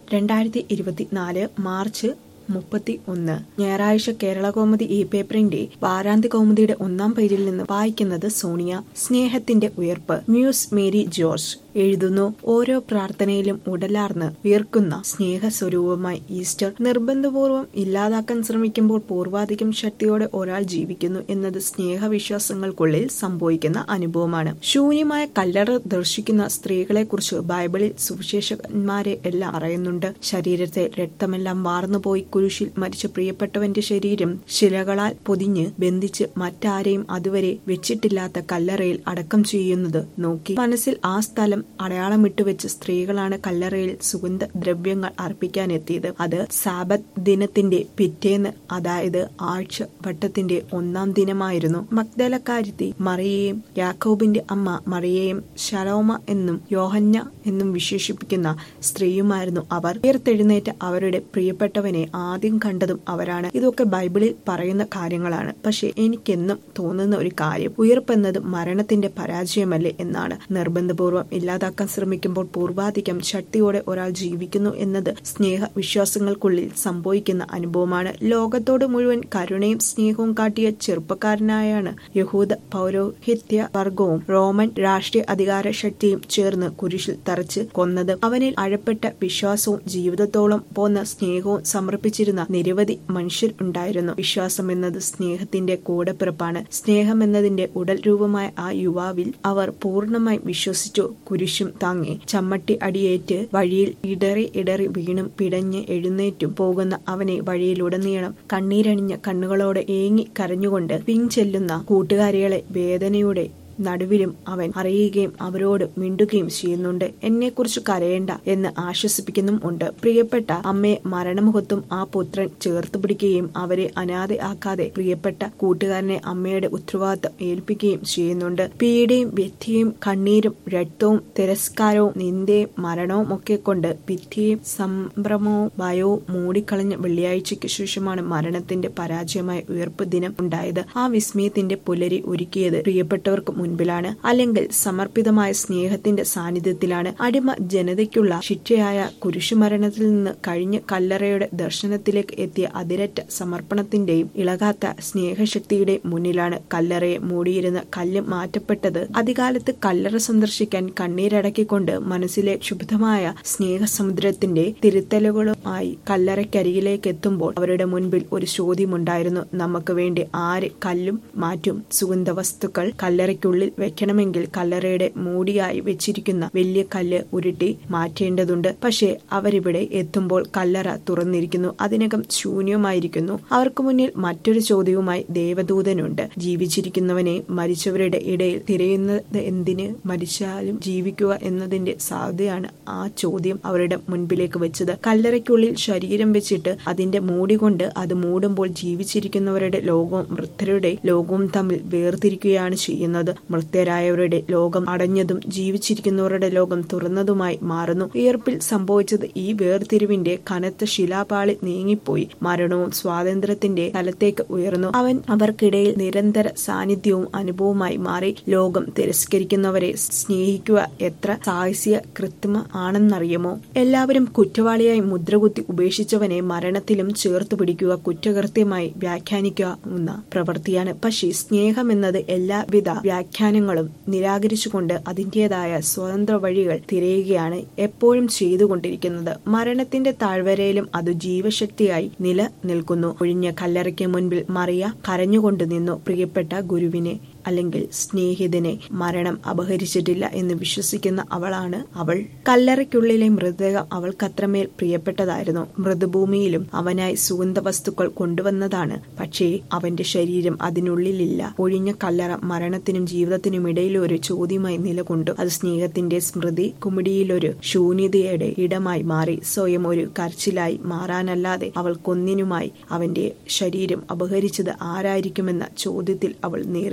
രണ്ടായിരത്തി ഇരുപത്തിനാല് മാർച്ച് മുപ്പത്തി ഒന്ന് ഞായറാഴ്ച കേരളകൗമുദി ഈ പേപ്പറിന്റെ വാരാന്ത്യ കൗമുദിയുടെ ഒന്നാം പേജിൽ നിന്ന് വായിക്കുന്നത് സോണിയ സ്നേഹത്തിന്റെ ഉയർപ്പ് മ്യൂസ് മേരി ജോർജ് എഴുതുന്നു ഓരോ പ്രാർത്ഥനയിലും ഉടലാർന്ന് ഉയർക്കുന്ന സ്നേഹസ്വരൂപമായി ഈസ്റ്റർ നിർബന്ധപൂർവം ഇല്ലാതാക്കാൻ ശ്രമിക്കുമ്പോൾ പൂർവാധികം ശക്തിയോടെ ഒരാൾ ജീവിക്കുന്നു എന്നത് സ്നേഹവിശ്വാസങ്ങൾക്കുള്ളിൽ സംഭവിക്കുന്ന അനുഭവമാണ് ശൂന്യമായ കല്ലറ ദർശിക്കുന്ന സ്ത്രീകളെക്കുറിച്ച് ബൈബിളിൽ സുവിശേഷന്മാരെ എല്ലാം പറയുന്നുണ്ട് ശരീരത്തെ രക്തമെല്ലാം വാർന്നുപോയി കുരിശിൽ മരിച്ച പ്രിയപ്പെട്ടവന്റെ ശരീരം ശിലകളാൽ പൊതിഞ്ഞ് ബന്ധിച്ച് മറ്റാരെയും അതുവരെ വെച്ചിട്ടില്ലാത്ത കല്ലറയിൽ അടക്കം ചെയ്യുന്നത് നോക്കി മനസ്സിൽ ആ സ്ഥലം അടയാളമിട്ട് വെച്ച് സ്ത്രീകളാണ് കല്ലറയിൽ സുഗന്ധ ദ്രവ്യങ്ങൾ അർപ്പിക്കാനെത്തിയത് അത് സാബത്ത് ദിനത്തിന്റെ പിറ്റേന്ന് അതായത് ആഴ്ച വട്ടത്തിന്റെ ഒന്നാം ദിനമായിരുന്നു മഗ്ദലക്കാരുത്തി മറിയയും യാക്കോബിന്റെ അമ്മ മറിയയും ശലോമ എന്നും യോഹന്ന എന്നും വിശേഷിപ്പിക്കുന്ന സ്ത്രീയുമായിരുന്നു അവർ ഉയർത്തെഴുന്നേറ്റ് അവരുടെ പ്രിയപ്പെട്ടവനെ ആദ്യം കണ്ടതും അവരാണ് ഇതൊക്കെ ബൈബിളിൽ പറയുന്ന കാര്യങ്ങളാണ് പക്ഷെ എനിക്കെന്നും തോന്നുന്ന ഒരു കാര്യം ഉയർപ്പെന്നത് മരണത്തിന്റെ പരാജയമല്ലേ എന്നാണ് നിർബന്ധപൂർവ്വം ഇല്ലാതാക്കാൻ ശ്രമിക്കുമ്പോൾ പൂർവാധികം ശക്തിയോടെ ഒരാൾ ജീവിക്കുന്നു എന്നത് സ്നേഹ വിശ്വാസങ്ങൾക്കുള്ളിൽ സംഭവിക്കുന്ന അനുഭവമാണ് ലോകത്തോട് മുഴുവൻ കരുണയും സ്നേഹവും കാട്ടിയ ചെറുപ്പക്കാരനായാണ് യഹൂദ പൗരോഹിത്യ വർഗവും റോമൻ രാഷ്ട്രീയ അധികാര ശക്തിയും ചേർന്ന് കുരിശിൽ തറച്ച് കൊന്നത് അവനിൽ അഴപ്പെട്ട വിശ്വാസവും ജീവിതത്തോളം പോന്ന സ്നേഹവും സമർപ്പിച്ചിരുന്ന നിരവധി മനുഷ്യർ ഉണ്ടായിരുന്നു വിശ്വാസം എന്നത് സ്നേഹത്തിന്റെ കൂടപ്പിറപ്പാണ് സ്നേഹം എന്നതിന്റെ ഉടൽ രൂപമായ ആ യുവാവിൽ അവർ പൂർണ്ണമായി വിശ്വസിച്ചു കുരിശും താങ്ങി ചമ്മട്ടി അടിയേറ്റ് വഴിയിൽ ഇടറി ഇടറി വീണും പിടഞ്ഞ് എഴുന്നേറ്റും പോകുന്ന അവനെ വഴിയിലുടനീളം കണ്ണീരണിഞ്ഞ കണ്ണുകളോടെ ഏങ്ങി കരഞ്ഞുകൊണ്ട് പിൻചെല്ലുന്ന കൂട്ടുകാരികളെ വേദനയുടെ നടുവിലും അവൻ അറിയുകയും അവരോട് മിണ്ടുകയും ചെയ്യുന്നുണ്ട് എന്നെക്കുറിച്ച് കരയേണ്ട എന്ന് ആശ്വസിപ്പിക്കുന്നും ഉണ്ട് പ്രിയപ്പെട്ട അമ്മയെ മരണമുഖത്തും ആ പുത്രൻ ചേർത്ത് പിടിക്കുകയും അവരെ അനാഥ ആക്കാതെ പ്രിയപ്പെട്ട കൂട്ടുകാരനെ അമ്മയുടെ ഉത്തരവാദിത്തം ഏൽപ്പിക്കുകയും ചെയ്യുന്നുണ്ട് പീഡയും വ്യക്തിയും കണ്ണീരും രക്തവും തിരസ്കാരവും നിന്ദയും മരണവും ഒക്കെ കൊണ്ട് ഭിത്തിയും സംഭ്രമവും ഭയവും മൂടിക്കളഞ്ഞ വെള്ളിയാഴ്ചയ്ക്ക് ശേഷമാണ് മരണത്തിന്റെ പരാജയമായ ഉയർപ്പ് ദിനം ഉണ്ടായത് ആ വിസ്മയത്തിന്റെ പുലരി ഒരുക്കിയത് പ്രിയപ്പെട്ടവർക്ക് മുൻപിലാണ് അല്ലെങ്കിൽ സമർപ്പിതമായ സ്നേഹത്തിന്റെ സാന്നിധ്യത്തിലാണ് അടിമ ജനതയ്ക്കുള്ള ശിക്ഷയായ കുരിശുമരണത്തിൽ നിന്ന് കഴിഞ്ഞ കല്ലറയുടെ ദർശനത്തിലേക്ക് എത്തിയ അതിരറ്റ സമർപ്പണത്തിന്റെയും ഇളകാത്ത സ്നേഹശക്തിയുടെയും മുന്നിലാണ് കല്ലറയെ മൂടിയിരുന്ന കല്ല് മാറ്റപ്പെട്ടത് അധികാലത്ത് കല്ലറ സന്ദർശിക്കാൻ കണ്ണീരടക്കിക്കൊണ്ട് മനസ്സിലെ ക്ഷുബ്ധമായ സ്നേഹസമുദ്രത്തിന്റെ തിരുത്തലുകളുമായി കല്ലറയ്ക്കരികിലേക്ക് എത്തുമ്പോൾ അവരുടെ മുൻപിൽ ഒരു ചോദ്യമുണ്ടായിരുന്നു നമുക്ക് വേണ്ടി ആര് കല്ലും മാറ്റും സുഗന്ധ വസ്തുക്കൾ കല്ലറയ്ക്കുള്ളിൽ വെക്കണമെങ്കിൽ കല്ലറയുടെ മൂടിയായി വെച്ചിരിക്കുന്ന വലിയ കല്ല് ഉരുട്ടി മാറ്റേണ്ടതുണ്ട് പക്ഷേ അവരിവിടെ എത്തുമ്പോൾ കല്ലറ തുറന്നിരിക്കുന്നു അതിനകം ശൂന്യമായിരിക്കുന്നു അവർക്ക് മുന്നിൽ മറ്റൊരു ചോദ്യവുമായി ദേവദൂതനുണ്ട് ജീവിച്ചിരിക്കുന്നവനെ മരിച്ചവരുടെ ഇടയിൽ തിരയുന്നത് എന്തിന് മരിച്ചാലും ജീവിക്കുക എന്നതിന്റെ സാധ്യതയാണ് ആ ചോദ്യം അവരുടെ മുൻപിലേക്ക് വെച്ചത് കല്ലറയ്ക്കുള്ളിൽ ശരീരം വെച്ചിട്ട് അതിന്റെ മൂടി കൊണ്ട് അത് മൂടുമ്പോൾ ജീവിച്ചിരിക്കുന്നവരുടെ ലോകവും മൃത്തരുടെ ലോകവും തമ്മിൽ വേർതിരിക്കുകയാണ് ചെയ്യുന്നത് മൃത്യരായവരുടെ ലോകം അടഞ്ഞതും ജീവിച്ചിരിക്കുന്നവരുടെ ലോകം തുറന്നതുമായി മാറുന്നു ഉയർപ്പിൽ സംഭവിച്ചത് ഈ വേർതിരിവിന്റെ കനത്ത ശിലാപാളി നീങ്ങിപ്പോയി മരണവും സ്വാതന്ത്ര്യത്തിന്റെ തലത്തേക്ക് ഉയർന്നു അവൻ അവർക്കിടയിൽ നിരന്തര സാന്നിധ്യവും അനുഭവമായി മാറി ലോകം തിരസ്കരിക്കുന്നവരെ സ്നേഹിക്കുക എത്ര സാഹസ്യ കൃത്രിമ ആണെന്നറിയുമോ എല്ലാവരും കുറ്റവാളിയായി മുദ്രകുത്തി ഉപേക്ഷിച്ചവനെ മരണത്തിലും ചേർത്ത് പിടിക്കുക കുറ്റകൃത്യമായി വ്യാഖ്യാനിക്കാവുന്ന പ്രവൃത്തിയാണ് പക്ഷേ സ്നേഹം എന്നത് എല്ലാവിധ വ്യാഖ്യാനങ്ങളും നിരാകരിച്ചുകൊണ്ട് അതിൻ്റെതായ സ്വതന്ത്ര വഴികൾ തിരയുകയാണ് എപ്പോഴും ചെയ്തുകൊണ്ടിരിക്കുന്നത് മരണത്തിന്റെ താഴ്വരയിലും അത് ജീവശക്തിയായി നിലനിൽക്കുന്നു ഒഴിഞ്ഞ കല്ലറയ്ക്ക് മുൻപിൽ മറിയ കരഞ്ഞുകൊണ്ട് നിന്നു പ്രിയപ്പെട്ട ഗുരുവിനെ അല്ലെങ്കിൽ സ്നേഹിതനെ മരണം അപഹരിച്ചിട്ടില്ല എന്ന് വിശ്വസിക്കുന്ന അവളാണ് അവൾ കല്ലറയ്ക്കുള്ളിലെ മൃതദേഹം അവൾക്കത്രമേൽ പ്രിയപ്പെട്ടതായിരുന്നു മൃതഭൂമിയിലും അവനായി സുഗന്ധ വസ്തുക്കൾ കൊണ്ടുവന്നതാണ് പക്ഷേ അവന്റെ ശരീരം അതിനുള്ളിലില്ല ഒഴിഞ്ഞ കല്ലറ മരണത്തിനും ജീവിതത്തിനും ഇടയിലെ ഒരു ചോദ്യമായി നിലകൊണ്ടു അത് സ്നേഹത്തിന്റെ സ്മൃതി കുമിടിയിലൊരു ശൂന്യതയുടെ ഇടമായി മാറി സ്വയം ഒരു കരച്ചിലായി മാറാനല്ലാതെ അവൾക്കൊന്നിനുമായി അവന്റെ ശരീരം അപഹരിച്ചത് ആരായിരിക്കുമെന്ന ചോദ്യത്തിൽ അവൾ നേറി കല്ലറ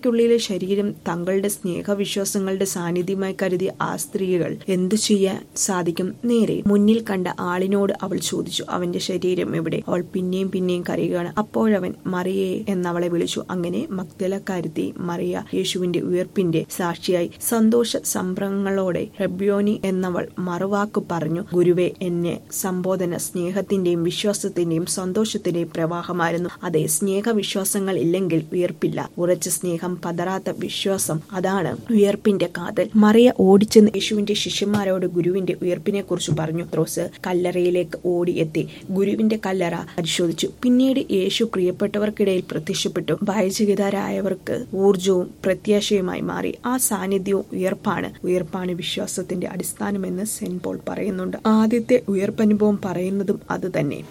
കല്ലറയ്ക്കുള്ളിലെ ശരീരം തങ്ങളുടെ സ്നേഹവിശ്വാസങ്ങളുടെ സാന്നിധ്യമായി കരുതിയ ആ സ്ത്രീകൾ എന്തു ചെയ്യാൻ സാധിക്കും നേരെ മുന്നിൽ കണ്ട ആളിനോട് അവൾ ചോദിച്ചു അവന്റെ ശരീരം എവിടെ അവൾ പിന്നെയും പിന്നെയും കരയുകയാണ് അപ്പോഴവൻ മറിയയെ എന്നവളെ വിളിച്ചു അങ്ങനെ മഗ്ദലക്കാരുത്തി മറിയ യേശുവിന്റെ ഉയർപ്പിന്റെ സാക്ഷിയായി സന്തോഷ സംഭ്രമങ്ങളോടെ റബ്യോനി എന്നവൾ മറുവാക്കു പറഞ്ഞു ഗുരുവെ എന്നെ സംബോധന സ്നേഹത്തിന്റെയും വിശ്വാസത്തിന്റെയും സന്തോഷത്തിന്റെയും പ്രവാഹമായിരുന്നു അതെ സ്നേഹവിശ്വാസങ്ങൾ ഇല്ലെങ്കിൽ ഉയർപ്പില്ല ഉറച്ച സ്നേഹം പതറാത്ത വിശ്വാസം അതാണ് ഉയർപ്പിന്റെ കാതൽ മറിയ ഓടിച്ചെന്ന് യേശുവിന്റെ ശിഷ്യന്മാരോട് ഗുരുവിന്റെ ഉയർപ്പിനെ കുറിച്ച് പറഞ്ഞു ത്രോസ് കല്ലറയിലേക്ക് ഓടിയെത്തി ഗുരുവിന്റെ കല്ലറ പരിശോധിച്ചു പിന്നീട് യേശു പ്രിയപ്പെട്ടവർക്കിടയിൽ പ്രത്യക്ഷപ്പെട്ടു ഭയചകിതരായവർക്ക് ഊർജവും പ്രത്യാശയുമായി മാറി ആ സാന്നിധ്യവും ഉയർപ്പാണ് ഉയർപ്പാണ് വിശ്വാസത്തിന്റെ അടിസ്ഥാനമെന്ന് സെന്റ് പോൾ പറയുന്നുണ്ട് ആദ്യത്തെ ഉയർപ്പനുഭവം പറയുന്നതും അത് തന്നെ